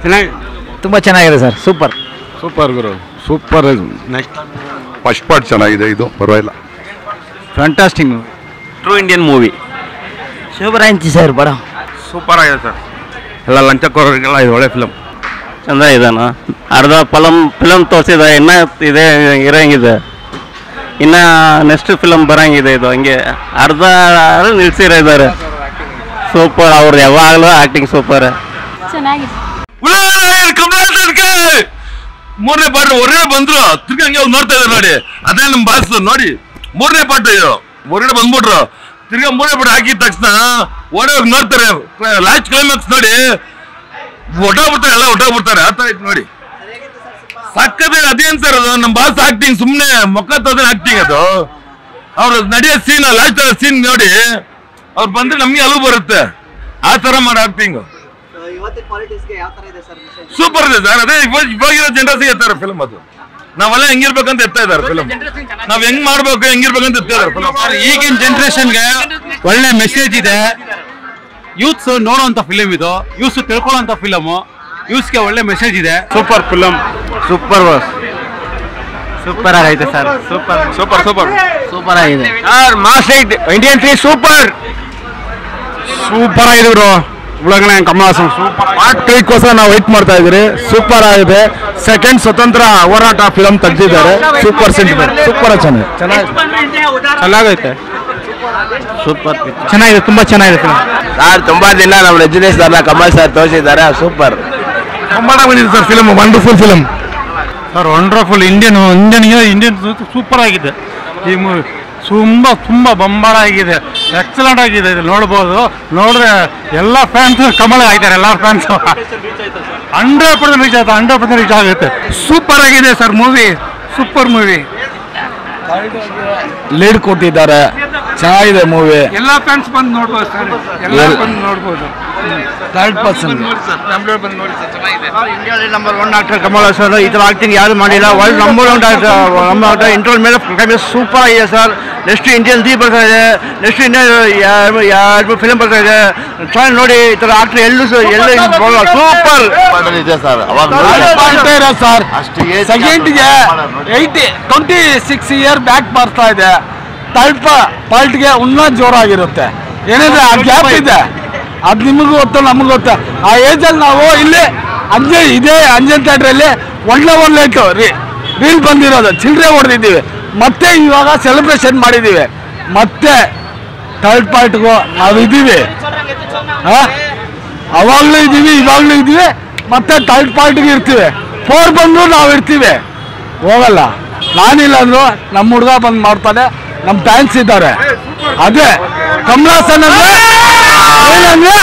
ಚೆನ್ನಾಗಿ ತುಂಬ ಚೆನ್ನಾಗಿದೆ ಸರ್ ಸೂಪರ್ ಸೂಪರ್ ಗುರು ಸೂಪರ್ ನೆಕ್ಸ್ಟ್ ಫಸ್ಟ್ ಪಾರ್ಟ್ ಚೆನ್ನಾಗಿದೆ ಇದು ಪರವಾಗಿಲ್ಲ fantastic true Indian movie super ಆಯ್ತು ಸರ್ ಬಡ ಸೂಪರ್ ಆಗಿದೆ ಸರ್ ಎಲ್ಲ ಲಂಚಕೋರಿಗೆಲ್ಲ ಇದು ಒಳ್ಳೆ ಫಿಲಮ್ ಚಂದ ಇದಾನ ಅರ್ಧ ಫಲಮ್ ಫಿಲಮ್ ತೋರಿಸಿದ ಇನ್ನ ಇದೆ ಇರಂಗಿದೆ ಇನ್ನ ನೆಕ್ಸ್ಟ್ ಫಿಲಮ್ ಬರಂಗಿದೆ ಇದು ಹಂಗೆ ಅರ್ಧ ನಿಲ್ಸಿರ ಇದ್ದಾರೆ ಸೂಪರ್ ಅವ್ರದ್ದು ಯಾವಾಗಲೂ ಆಕ್ಟಿಂಗ್ ಸೂಪರ್ ಚೆನ್ನಾಗಿದೆ ಮೂರನೇ ಪಾಠ ಹೊರಗಡೆ ಬಂದ್ರು ತಿರ್ಗಿ ಹಂಗೆ ಅವ್ರು ನೋಡ್ತಾ ಇದ್ದಾರೆ ನೋಡಿ ಅದೇ ನಮ್ಮ ಬಾಸ್ ನೋಡಿ ಮೂರನೇ ಪಾಠ ಇದು ಹೊರಗಡೆ ಬಂದ್ಬಿಟ್ರು ತಿರ್ಗಾ ಮೂರನೇ ಪಾಠ ಹಾಕಿದ ತಕ್ಷಣ ಓಡಿ ಹೋಗಿ ನೋಡ್ತಾರೆ ಲಾಸ್ಟ್ ಕ್ಲೈಮ್ಯಾಕ್ಸ್ ನೋಡಿ ಒಟ್ಟೋಗ್ಬಿಡ್ತಾರೆ ಎಲ್ಲ ಒಟ್ಟೋಗ್ಬಿಡ್ತಾರೆ ಆ ಥರ ಐತೆ ನೋಡಿ ಸಕ್ಕದ ಅದೇನ್ ಸರ್ ಅದು ನಮ್ಮ ಬಾಸ್ ಆಕ್ಟಿಂಗ್ ಸುಮ್ಮನೆ ಮೊಕ್ಕ ತೋದ್ರೆ ಆಕ್ಟಿಂಗ್ ಅದು ಅವ್ರು ನಡೆಯೋ ಸೀನ್ ಲಾಸ್ಟ್ ಸೀನ್ ನೋಡಿ ಅವ್ರು ಬಂದ್ರೆ ನಮ್ಗೆ ಅಲವು ಬರುತ್ತೆ ಆ ತರ ಮಾಡೋ ಆಕ್ಟಿಂಗ್ ಸೂಪರ್ ಇದೆ ಸರ್ ಅದೇ ಇವಾಗ ಇವಾಗಿರೋ ಜನರೇಷನ್ ಎತ್ತಾರೆ ಫಿಲ್ಮ್ ಅದು ನಾವೆಲ್ಲ ಹೆಂಗಿರ್ಬೇಕಂತ ಎತ್ತಾ ಇದಾರೆ ಫಿಲ್ಮ್ ನಾವ್ ಹೆಂಗ್ ಮಾಡ್ಬೇಕು ಹೆಂಗಿರ್ಬೇಕಂತ ಎತ್ತಾ ಇದಾರೆ ಫಿಲ್ಮ್ ಈಗಿನ ಜನ್ರೇಷನ್ಗೆ ಒಳ್ಳೆ ಮೆಸೇಜ್ ಇದೆ ಯೂತ್ಸ್ ನೋಡೋಂಥ ಫಿಲಿಮ್ ಇದು ಯೂತ್ಸ್ ತಿಳ್ಕೊಳ್ಳೋಂಥ ಫಿಲಮು ಯೂತ್ಸ್ಗೆ ಒಳ್ಳೆ ಮೆಸೇಜ್ ಇದೆ super film super boss super ಆಗೈತೆ sir super super super super ಆಗಿದೆ sir mass Indian three super super ಆಗಿದೆ ಬ್ರೋ ಒಳಗಡೆ ಕಮಲ ಹಾಸನ್ ಸೂಪರ್ ಪಾರ್ಟ್ ತ್ರೀಗೋಸ್ಕರ ನಾವು ವೆಯ್ಟ್ ಮಾಡ್ತಾ ಇದ್ದೀರಿ ಸೂಪರ್ ಆಗಿದೆ ಸೆಕೆಂಡ್ ಸ್ವತಂತ್ರ ಹೋರಾಟ ಫಿಲಮ್ ತೆಗೆದಿದ್ದಾರೆ ಸೂಪರ್ ಸೆಂಟಿಮೆಂಟ್ ಸೂಪರ್ ಚೆನ್ನಾಗಿ ಚೆನ್ನಾಗೈತೆ ಸೂಪರ್ ಚೆನ್ನಾಗಿದೆ ತುಂಬ ಚೆನ್ನಾಗಿದೆ ಫಿಲ್ಮ್ ಸರ್ ತುಂಬಾ ದಿನ ನಮ್ಮ ರಜನೀಶ್ ಸರ್ನ ಕಮಲ್ ಸರ್ ತೋರಿಸಿದ್ದಾರೆ ಸೂಪರ್ ತುಂಬಾ ಬಂದಿದೆ sir film wonderful film sir wonderful Indian Indian Indian super ಆಗಿದೆ ಈ ಮೂವಿ ತುಂಬ ತುಂಬ ಬಂಬಾಳ ಆಗಿದೆ ಎಕ್ಸಲೆಂಟ್ ಆಗಿದೆ ಇದು ನೋಡ್ಬೋದು ನೋಡಿದ್ರೆ ಎಲ್ಲ ಫ್ಯಾನ್ಸ್ ಕಮಲ ಆಗಿದ್ದಾರೆ ಎಲ್ಲ ಫ್ಯಾನ್ಸ್ ಹಂಡ್ರೆಡ್ ಪರ್ಸೆಂಟ್ ರೀಚ್ ಆಯ್ತು ಹಂಡ್ರೆಡ್ ಪರ್ಸೆಂಟ್ ರೀಚ್ ಆಗುತ್ತೆ ಸೂಪರ್ ಆಗಿದೆ sir movie super movie lead ಕೊಟ್ಟಿದ್ದಾರೆ ಚೆನ್ನಾಗಿದೆ ಮೂವಿ ಎಲ್ಲ ಫ್ಯಾನ್ಸ್ ಬಂದು ನೋಡ್ಬೋದು ಸರ್ ಎಲ್ಲ ಬಂದು ನೋಡ್ಬೋದು ಥರ್ಡ್ ಪರ್ಸನ್ ಇಂಡಿಯಾದಲ್ಲಿ number one actor Kamal Haasan ಈ ಥರ ಆಕ್ಟಿಂಗ್ ಯಾರು ಮಾಡಿಲ್ಲ ವರ್ಲ್ಡ್ ನಂಬರ್ ಒನ್ ನಮ್ಮ ಇಂಟರ್ವಲ್ ಮೇಲೆ ಸೂಪರ್ ಆಗಿದೆ ಸರ್ ನೆಕ್ಸ್ಟ್ ಇಂಡಿಯನ್ ದಿ ಬರ್ತಾ ಇದೆ ನೆಕ್ಸ್ಟ್ ಇಂಡಿಯನ್ ಎರಡು ಫಿಲ್ಮ್ ಬರ್ತಾ ಇದೆ ಚೆನ್ನಾಗಿ ನೋಡಿ ಈ ಥರ ಆಕ್ಟರ್ ಎಲ್ಲೂ ಎಲ್ಲ ಸೂಪರ್ ಇದೆ ಸರ್ ಅವಾಗ ಸರ್ ಅಷ್ಟು ಸೆಕೆಂಡ್ಗೆ eighty twenty six year back ಬರ್ತಾ ಇದೆ ಥರ್ಡ್ ಪಾರ್ಟ್ಗೆ ಇನ್ನೂ ಜೋರಾಗಿರುತ್ತೆ ಏನಿದೆ ಆ ಗ್ಯಾಪ್ ಇದೆ ಅದು ನಿಮಗೂ ಗೊತ್ತು ನಮಗೂ ಗೊತ್ತು ಆ ಏಜಲ್ಲಿ ನಾವು ಇಲ್ಲಿ ಅಂಜೆ ಇದೇ ಅಂಜನ್ ಥಿಯೇಟ್ರಲ್ಲಿ ಒಳ್ಳೆ ಒಳ್ಳೆ ರೀ ರೀಲ್ ಬಂದಿರೋದು ಚಿಲ್ಲರೆ ಹೊಡೆದಿದ್ದೀವಿ ಮತ್ತೆ ಇವಾಗ ಸೆಲೆಬ್ರೇಷನ್ ಮಾಡಿದ್ದೀವಿ ಮತ್ತೆ ಥರ್ಡ್ ಪಾರ್ಟ್ಗೂ ನಾವು ಇದ್ದೀವಿ ಹಾಂ ಅವಾಗಲೂ ಇದ್ದೀವಿ ಇವಾಗಲೂ ಇದ್ದೀವಿ ಮತ್ತೆ ಥರ್ಡ್ ಪಾರ್ಟಿಗೆ ಇರ್ತೀವಿ ಫೋರ್ ಬಂದ್ರು ನಾವು ಇರ್ತೀವಿ ಹೋಗಲ್ಲ ನಾನಿಲ್ಲ ಅಂದ್ರು ನಮ್ಮ ಹುಡುಗ ಬಂದು ಮಾಡ್ತಾನೆ ನಮ್ಮ ಫ್ಯಾನ್ಸ್ ಇದ್ದಾರೆ ಅದೇ ಕಮಲಾಸನ್ ಅಂದ್ರೆ ಏನಂದ್ರೆ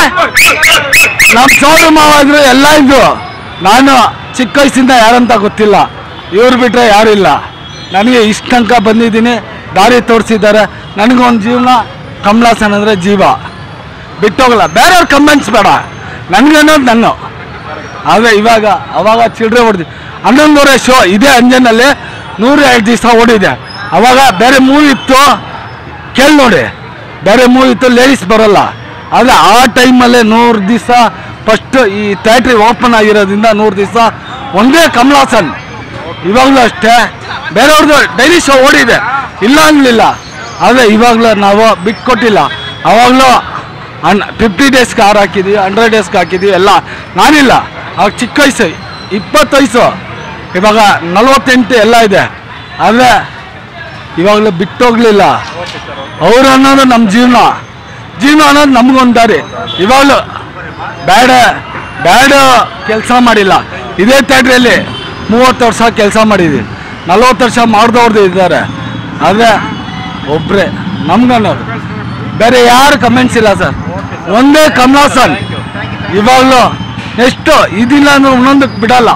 ನಮ್ಮ ಸೋದರ ಮಾವ ಇದ್ರು ಎಲ್ಲ ಇದ್ದು ನಾನು ಚಿಕ್ಕ ವಯಸ್ಸಿಂದ ಯಾರಂತ ಗೊತ್ತಿಲ್ಲ ಇವ್ರು ಬಿಟ್ರೆ ಯಾರು ಇಲ್ಲ ನನಗೆ ಇಷ್ಟ ತನಕ ಬಂದಿದ್ದೀನಿ ದಾರಿ ತೋರಿಸಿದ್ದಾರೆ ನನಗೊಂದು ಜೀವನ ಕಮಲಾಸನ್ ಅಂದರೆ ಜೀವ ಬಿಟ್ಟೋಗಲ್ಲ ಬೇರೆಯವ್ರ ಕಮೆಂಟ್ಸ್ ಬೇಡ ನನಗನ್ನೋದು ನನ್ನ ಆದರೆ ಇವಾಗ ಅವಾಗ ಚಿಲ್ಡ್ರೆ ಹೊಡೆದು ಹನ್ನೊಂದುವರೆ ಶೋ ಇದೇ ಅಂಜನಲ್ಲಿ ನೂರ ಎರಡು ದಿವಸ ಓಡಿದೆ ಅವಾಗ ಬೇರೆ ಮೂವಿ ಇತ್ತು ಕೇಳಿ ನೋಡಿ ಬೇರೆ ಮೂವಿ ಇತ್ತು ಲೇಡೀಸ್ ಬರೋಲ್ಲ ಆದರೆ ಆ ಟೈಮಲ್ಲೇ ನೂರು ದಿವಸ ಫಸ್ಟ್ ಈ ಥಿಯೇಟ್ರಿ ಓಪನ್ ಆಗಿರೋದ್ರಿಂದ ನೂರು ದಿವಸ ಒಂದೇ ಕಮಲಾಸನ್ ಇವಾಗಲೂ ಅಷ್ಟೇ ಬೇರೆಯವ್ರದ್ದು ಡೈಲಿ ಶೋ ಓಡಿದೆ ಇಲ್ಲ ಅನ್ನಲಿಲ್ಲ ಆದರೆ ಇವಾಗಲೂ ನಾವು ಬಿಟ್ಕೊಟ್ಟಿಲ್ಲ ಅವಾಗಲೂ ಅನ್ ಫಿಫ್ಟಿ ಡೇಸ್ಗೆ ಆರು ಹಾಕಿದ್ದೀವಿ ಹಂಡ್ರೆಡ್ ಡೇಸ್ಗೆ ಹಾಕಿದ್ದೀವಿ ಎಲ್ಲ ನಾನಿಲ್ಲ ಅವಾಗ ಚಿಕ್ಕ ವಯಸ್ಸು ಇಪ್ಪತ್ತು ವಯಸ್ಸು ಇವಾಗ ನಲವತ್ತೆಂಟು ಎಲ್ಲ ಇದೆ ಆದರೆ ಇವಾಗಲೂ ಬಿಟ್ಟೋಗ್ಲಿಲ್ಲ ಅವ್ರು ಅನ್ನೋದು ನಮ್ಮ ಜೀವನ ಜೀವನ ಅನ್ನೋದು ನಮಗೊಂದು ದಾರಿ ಇವಾಗಲೂ ಬ್ಯಾಡ ಬ್ಯಾಡ ಕೆಲಸ ಮಾಡಿಲ್ಲ ಇದೇ ಥಿಯೇಟ್ರಲ್ಲಿ ಮೂವತ್ತು ವರ್ಷ ಕೆಲಸ ಮಾಡಿದ್ದೀವಿ ನಲ್ವತ್ತು ವರ್ಷ ಮಾಡಿದವ್ರದ್ದು ಇದ್ದಾರೆ ಆದರೆ ಒಬ್ಬರೇ ನಮ್ಗನ್ನೋದು ಬೇರೆ ಯಾರು ಕಮೆಂಟ್ಸ್ ಇಲ್ಲ ಸರ್ ಒಂದೇ ಕಮಲಾಸನ್ ಇವಾಗಲೂ ನೆಕ್ಸ್ಟು ಇದಿಲ್ಲ ಅಂದ್ರೆ ಇನ್ನೊಂದಕ್ಕೆ ಬಿಡಲ್ಲ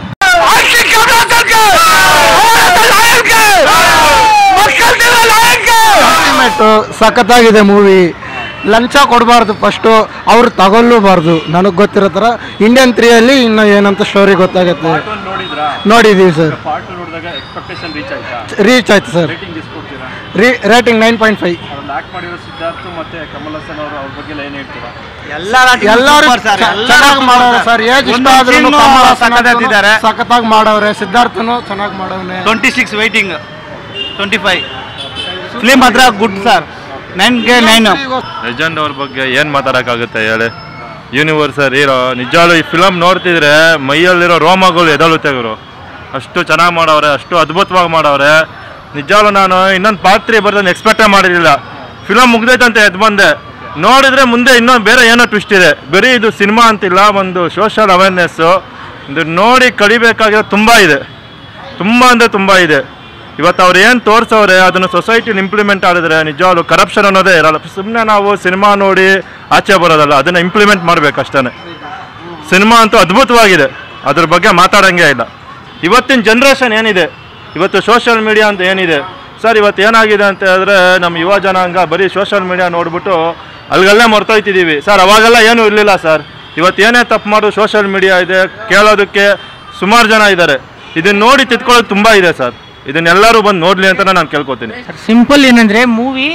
ಸಖತ್ತಾಗಿದೆ ಮೂವಿ ಲಂಚ ಕೊಡಬಾರ್ದು ಫಸ್ಟು ಅವ್ರು ತಗೊಳ್ಳಬಾರ್ದು ನನಗೆ ಗೊತ್ತಿರೋ ಥರ ಇಂಡಿಯನ್ ತ್ರೀಯಲ್ಲಿ ಇನ್ನು ಏನಂತ ಸ್ಟೋರಿ ಗೊತ್ತಾಗುತ್ತೆ ನೋಡಿದ್ದೀವಿ ಸರ್ ರೀಚ್ ಆಯ್ತು sir re rating nine point five act ಮಾಡಿರೋ ಸಿದ್ಧಾರ್ಥ್ ಮತ್ತೆ ಕಮಲ್ ಹಾಸನ್ ಅವರು ಅವ್ರ ಬಗ್ಗೆ ಏನು ಹೇಳ್ತೀರಾ ಎಲ್ಲರೂ ಚೆನ್ನಾಗಿ ಮಾಡೋರು ಸರ್ ಏಜ್ ಇಷ್ಟ ಆದ್ರೂ ಸಖತ್ತಾಗಿದ್ದಾರೆ. ಸಖತ್ತಾಗಿ ಮಾಡವ್ರೆ ಸಿದ್ಧಾರ್ಥನು ಚೆನ್ನಾಗಿ ಮಾಡವ್ನೆ twenty six waiting twenty five film ಮಾತ್ರ ಗುಡ್ ಸರ್ ನೈನ್ಗೆ ನೈನ್ ಲೆಜೆಂಡ್ ಅವ್ರ ಬಗ್ಗೆ ಏನು ಮಾತಾಡೋಕ್ಕಾಗುತ್ತೆ ಹೇಳಿ ಯೂನಿವರ್ಸಲ್ ಹೀರೋ ನಿಜವಾಗ್ಲೂ ಈ ಫಿಲಮ್ ನೋಡ್ತಿದ್ರೆ ಮೈಯಲ್ಲಿರೋ ರೋಮಗಳು ಎದಳುತ್ತೆ ಗುರು ಅಷ್ಟು ಚೆನ್ನಾಗಿ ಮಾಡವ್ರೆ ಅಷ್ಟು ಅದ್ಭುತವಾಗಿ ಮಾಡವ್ರೆ ನಿಜವಾಗ್ಲೂ ನಾನು ಇನ್ನೊಂದು ಪಾತ್ರೆ ಬರ್ದನ್ನು ಎಕ್ಸ್ಪೆಕ್ಟೇ ಮಾಡಿರಲಿಲ್ಲ ಫಿಲಮ್ ಮುಗ್ದೈತಂತ ಎದ್ದು ಬಂದೆ ನೋಡಿದ್ರೆ ಮುಂದೆ ಇನ್ನೊಂದು ಬೇರೆ ಏನೋ ಟ್ವಿಸ್ಟ್ ಇದೆ ಬರೀ ಇದು ಸಿನಿಮಾ ಅಂತಿಲ್ಲ ಒಂದು ಸೋಷಿಯಲ್ ಅವೇರ್ನೆಸ್ಸು ಇದು ನೋಡಿ ಕಲಿಬೇಕಾಗಿರೋ ತುಂಬ ಇದೆ ತುಂಬ ಅಂದರೆ ತುಂಬ ಇದೆ ಇವತ್ತು ಅವ್ರು ಏನು ತೋರಿಸವ್ರೆ ಅದನ್ನು ಸೊಸೈಟಿಲಿ ಇಂಪ್ಲಿಮೆಂಟ್ ಮಾಡಿದ್ರೆ ನಿಜವಾಗ್ಲೂ ಕರಪ್ಷನ್ ಅನ್ನೋದೇ ಇರಲ್ಲ ಸುಮ್ಮನೆ ನಾವು ಸಿನಿಮಾ ನೋಡಿ ಆಚೆ ಬರೋದಲ್ಲ ಅದನ್ನು ಇಂಪ್ಲಿಮೆಂಟ್ ಮಾಡಬೇಕು ಅಷ್ಟೇ ಸಿನಿಮಾ ಅಂತೂ ಅದ್ಭುತವಾಗಿದೆ ಅದ್ರ ಬಗ್ಗೆ ಮಾತಾಡೋಂಗೆ ಇಲ್ಲ ಇವತ್ತಿನ ಜನ್ರೇಷನ್ ಏನಿದೆ ಇವತ್ತು ಸೋಷಿಯಲ್ ಮೀಡಿಯಾ ಅಂತ ಏನಿದೆ ಸರ್ ಇವತ್ತು ಏನಾಗಿದೆ ಅಂತ ಹೇಳಿದ್ರೆ ನಮ್ಮ ಯುವ ಜನಾಂಗ ಬರೀ ಸೋಷಿಯಲ್ ಮೀಡಿಯಾ ನೋಡ್ಬಿಟ್ಟು ಅಲ್ಗಲ್ಲೇ ಮರ್ತೋಯ್ತಿದ್ದೀವಿ ಸರ್ ಅವಾಗೆಲ್ಲ ಏನೂ ಇರಲಿಲ್ಲ ಸರ್ ಇವತ್ತು ಏನೇ ತಪ್ಪು ಮಾಡೋದು ಸೋಷಿಯಲ್ ಮೀಡಿಯಾ ಇದೆ ಕೇಳೋದಕ್ಕೆ ಸುಮಾರು ಜನ ಇದ್ದಾರೆ ಇದನ್ನ ನೋಡಿ ತಿದ್ಕೊಳ್ಳೋದು ತುಂಬ ಇದೆ ಸರ್ ಇದನ್ನೆಲ್ಲರೂ ಬಂದು ನೋಡಲಿ ಅಂತ ನಾನು ಕೇಳ್ಕೊತೀನಿ ಸಿಂಪಲ್ ಏನಂದ್ರೆ ಮೂವಿ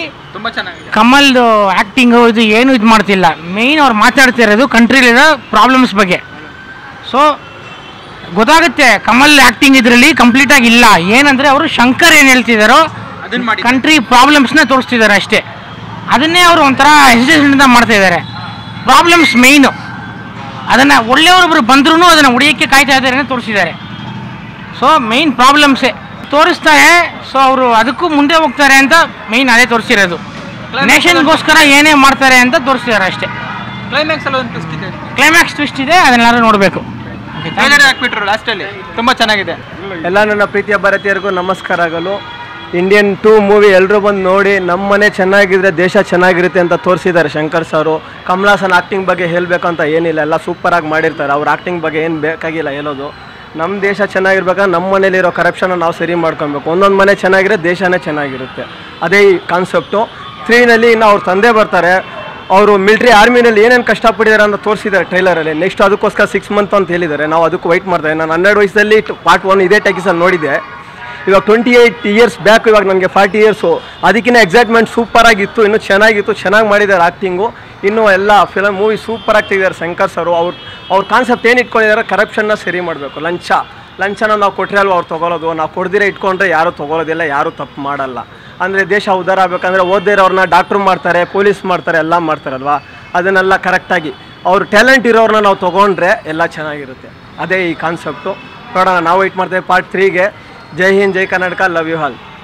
ಕಮಲ್ದು ಆಕ್ಟಿಂಗ್ ಇದು ಏನು ಇದು ಮಾಡ್ತಿಲ್ಲ ಮೇಯ್ನ್ ಅವ್ರು ಮಾತಾಡ್ತಿರೋದು ಕಂಟ್ರಿಲಿರೋ ಪ್ರಾಬ್ಲಮ್ಸ್ ಬಗ್ಗೆ ಸೊ ಗೊತ್ತಾಗುತ್ತೆ ಕಮಲ್ ಆಕ್ಟಿಂಗ್ ಇದರಲ್ಲಿ ಕಂಪ್ಲೀಟ್ ಆಗಿ ಇಲ್ಲ ಏನಂದ್ರೆ ಅವರು ಶಂಕರ್ ಏನು ಹೇಳ್ತಿದಾರೋ ಕಂಟ್ರಿ ಪ್ರಾಬ್ಲಮ್ಸ್ನ ತೋರಿಸ್ತಿದ್ದಾರೆ ಅಷ್ಟೇ ಅದನ್ನೇ ಅವರು ಒಂಥರ ಹೆಸಿಟೇಷನ್ನಿಂದ ಮಾಡ್ತಾ ಇದ್ದಾರೆ ಪ್ರಾಬ್ಲಮ್ಸ್ ಮೇಯ್ನು ಅದನ್ನು ಒಳ್ಳೆಯವರೊಬ್ರು ಬಂದ್ರೂ ಅದನ್ನು ಉಳಿಯೋಕ್ಕೆ ಕಾಯ್ತಾ ಇದ್ದಾರೆ ಅಂತ ತೋರಿಸಿದ್ದಾರೆ ಸೊ ಮೇಯ್ನ್ ಪ್ರಾಬ್ಲಮ್ಸೇ ತೋರಿಸ್ತಾರೆ ಸೊ ಅವರು ಅದಕ್ಕೂ ಮುಂದೆ ಹೋಗ್ತಾರೆ ಅಂತ ಮೇಯ್ನ್ ಅದೇ ತೋರಿಸಿರೋದು ನೇಷನ್ಗೋಸ್ಕರ ಏನೇ ಮಾಡ್ತಾರೆ ಅಂತ ತೋರಿಸಿದ್ದಾರೆ ಅಷ್ಟೇ ಕ್ಲೈಮ್ಯಾಕ್ಸ್ ಅಲ್ಲಿ ಒಂದು ಟ್ವಿಸ್ಟ್ ಇದೆ ಕ್ಲೈಮ್ಯಾಕ್ಸ್ ಟ್ವಿಸ್ಟ್ ಇದೆ ಅದನ್ನೆಲ್ಲರೂ ನೋಡಬೇಕು ಟ್ರೈಲರ್ ಹಾಕ್ಬಿಟ್ರು ಲಾಸ್ಟಲ್ಲಿ ತುಂಬಾ ಚೆನ್ನಾಗಿದೆ ಎಲ್ಲ ನನ್ನ ಪ್ರೀತಿಯ ಭಾರತೀಯರಿಗೂ ನಮಸ್ಕಾರಗಳು ಇಂಡಿಯನ್ ಟೂ ಮೂವಿ ಎಲ್ಲರೂ ಬಂದು ನೋಡಿ ನಮ್ಮ ಮನೆ ಚೆನ್ನಾಗಿದ್ರೆ ದೇಶ ಚೆನ್ನಾಗಿರುತ್ತೆ ಅಂತ ತೋರಿಸಿದ್ದಾರೆ ಶಂಕರ್ ಸರು ಕಮಲಾಸನ್ ಆ್ಯಕ್ಟಿಂಗ್ ಬಗ್ಗೆ ಹೇಳಬೇಕಂತ ಏನಿಲ್ಲ ಎಲ್ಲ ಸೂಪರಾಗಿ ಮಾಡಿರ್ತಾರೆ ಅವ್ರ ಆ್ಯಕ್ಟಿಂಗ್ ಬಗ್ಗೆ ಏನು ಬೇಕಾಗಿಲ್ಲ ಹೇಳೋದು ನಮ್ಮ ದೇಶ ಚೆನ್ನಾಗಿರ್ಬೇಕಾದ್ರೆ ನಮ್ಮ ಮನೇಲಿರೋ ಕರಪ್ಷನ್ನ ನಾವು ಸರಿ ಮಾಡ್ಕೊಬೇಕು ಒಂದೊಂದು ಮನೆ ಚೆನ್ನಾಗಿರೋ ದೇಶನೇ ಚೆನ್ನಾಗಿರುತ್ತೆ ಅದೇ ಈ ಕಾನ್ಸೆಪ್ಟು ತ್ರೀನಲ್ಲಿ ಇನ್ನು ಅವ್ರ ತಂದೆ ಬರ್ತಾರೆ ಅವರು ಮಿಲಿಟ್ರಿ ಆರ್ಮಿನಲ್ಲಿ ಏನೇನು ಕಷ್ಟಪಟ್ಟಿದ್ದಾರೆ ಅಂತ ತೋರಿಸಿದ್ದಾರೆ ಟ್ರೈಲರಲ್ಲಿ ನೆಕ್ಸ್ಟ್ ಅದಕ್ಕೋಸ್ಕರ ಸಿಕ್ಸ್ ಮಂತ್ ಅಂತ ಹೇಳಿದ್ದಾರೆ ನಾವು ಅದಕ್ಕೆ ವೈಟ್ ಮಾಡ್ತಾರೆ ನಾನು ಹನ್ನೆರಡು ವಯಸ್ಸಲ್ಲಿ ಪಾರ್ಟ್ ಒನ್ ಇದೇ ಟೈಕಿಸಲ್ಲಿ ನೋಡಿದ್ದೆ ಇವಾಗ ಟ್ವೆಂಟಿ ಏಯ್ಟ್ ಇಯರ್ಸ್ ಬ್ಯಾಕ್ ಇವಾಗ ನನಗೆ ಫಾರ್ಟಿ ಇಯರ್ಸು ಅದಕ್ಕಿಂತ ಎಕ್ಸೈಟ್ಮೆಂಟ್ ಸೂಪರ್ ಆಗಿತ್ತು ಇನ್ನೂ ಚೆನ್ನಾಗಿತ್ತು ಚೆನ್ನಾಗಿ ಮಾಡಿದ್ದಾರೆ ಆ್ಯಕ್ಟಿಂಗು ಇನ್ನೂ ಎಲ್ಲ ಫಿಲಮ್ ಮೂವಿ ಸೂಪರ್ ಆಗ್ತಿದ್ದಾರೆ ಶಂಕರ್ ಸರು ಅವ್ರು ಅವ್ರ ಕಾನ್ಸೆಪ್ಟ್ ಏನು ಇಟ್ಕೊಂಡಿದ್ದಾರೆ ಕರಪ್ಷನ್ನ ಸರಿ ಮಾಡಬೇಕು ಲಂಚ ಲಂಚನ ನಾವು ಕೊಟ್ಟರೆ ಅಲ್ವಾ ಅವ್ರು ತೊಗೊಳೋದು ನಾವು ಕೊಡ್ದಿರ ಇಟ್ಕೊಂಡ್ರೆ ಯಾರು ತೊಗೊಳೋದಿಲ್ಲ ಯಾರು ತಪ್ಪು ಮಾಡಲ್ಲ ಅಂದರೆ ದೇಶ ಉದ್ಧಾರ ಆಗಬೇಕಂದ್ರೆ ಓದ್ದೇ ಇರೋರನ್ನ ಡಾಕ್ಟ್ರು ಮಾಡ್ತಾರೆ ಪೊಲೀಸ್ ಮಾಡ್ತಾರೆ ಎಲ್ಲ ಮಾಡ್ತಾರಲ್ವಾ ಅದನ್ನೆಲ್ಲ ಕರೆಕ್ಟಾಗಿ ಅವ್ರ ಟ್ಯಾಲೆಂಟ್ ಇರೋರನ್ನ ನಾವು ತೊಗೊಂಡ್ರೆ ಎಲ್ಲ ಚೆನ್ನಾಗಿರುತ್ತೆ ಅದೇ ಈ ಕಾನ್ಸೆಪ್ಟು ನೋಡೋಣ ನಾವು ವೆಯ್ಟ್ ಮಾಡ್ತೇವೆ ಪಾರ್ಟ್ ತ್ರೀಗೆ ಜೈ ಹಿಂದ್ ಜೈ ಕರ್ನಾಟಕ ಲವ್ ಯು ಹಾಲ್